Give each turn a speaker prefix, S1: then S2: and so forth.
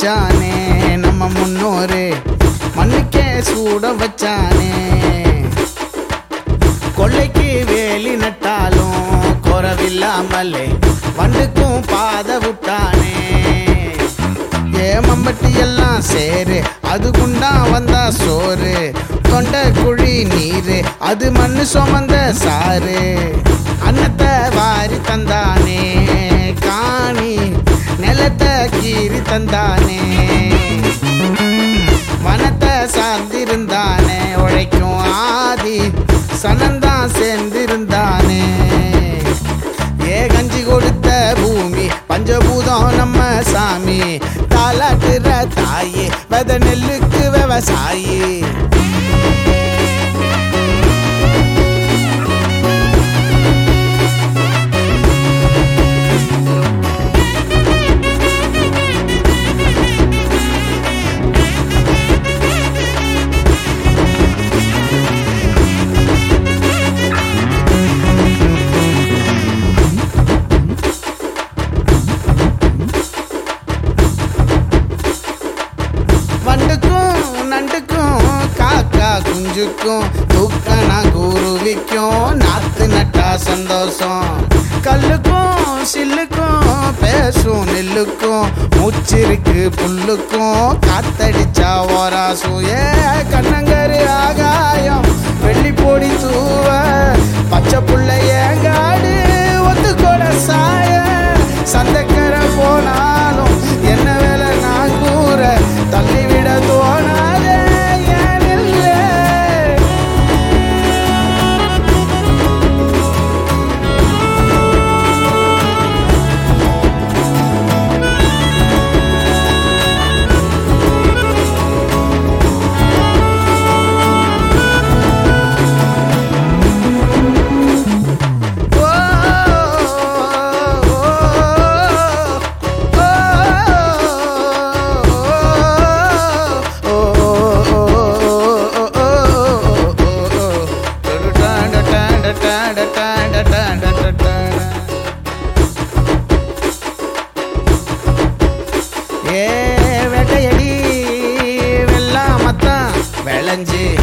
S1: வச்சானே நம்ம முன்னோரு மண்ணுக்கே சூட வச்சானே கொள்ளைக்கு வேலி நட்டாலும் குறவில்லாமலே வண்டுக்கும் பாத விட்டானே ஏமம்பட்டி எல்லாம் சேரு அது குண்டா வந்தா சோறு தொண்டை குழி நீரு அது மண்ணு சுமந்த சாறு அன்னத்தை வாரி தந்தானே காணி நிலத்தை கீறி தந்தானே வனத்தை சார்ந்திருந்தானே உழைக்கும் ஆதி சனந்தான் சேர்ந்திருந்தானே ஏ கஞ்சி கொடுத்த பூமி பஞ்சபூதம் நம்ம சாமி தாலாட்டுற தாயே வெத நெல்லுக்கு விவசாயி வண்டுக்கும் நண்டுக்கும் காக்கா குஞ்சுக்கும் தூக்கனா குருவிக்கும் நாத்து நட்டா சந்தோஷம் கல்லுக்கும் சில்லுக்கும் பேசும் நெல்லுக்கும் மூச்சிருக்கு புல்லுக்கும் காத்தடிச்சா ஓராசும் ஏ கண்ணங்கரு ஆகாயம் வெள்ளி பொடி தூவ பச்சை புள்ள ஏங்காடு ஒத்து கூட சாய சந்தக்கர போனாலும் என்ன வேலை நான் கூற தள்ளிவிட தோணாதே ஏன் இல்லை ஏ வேட்டையடி வெள்ளாமத்தான் விளைஞ்சு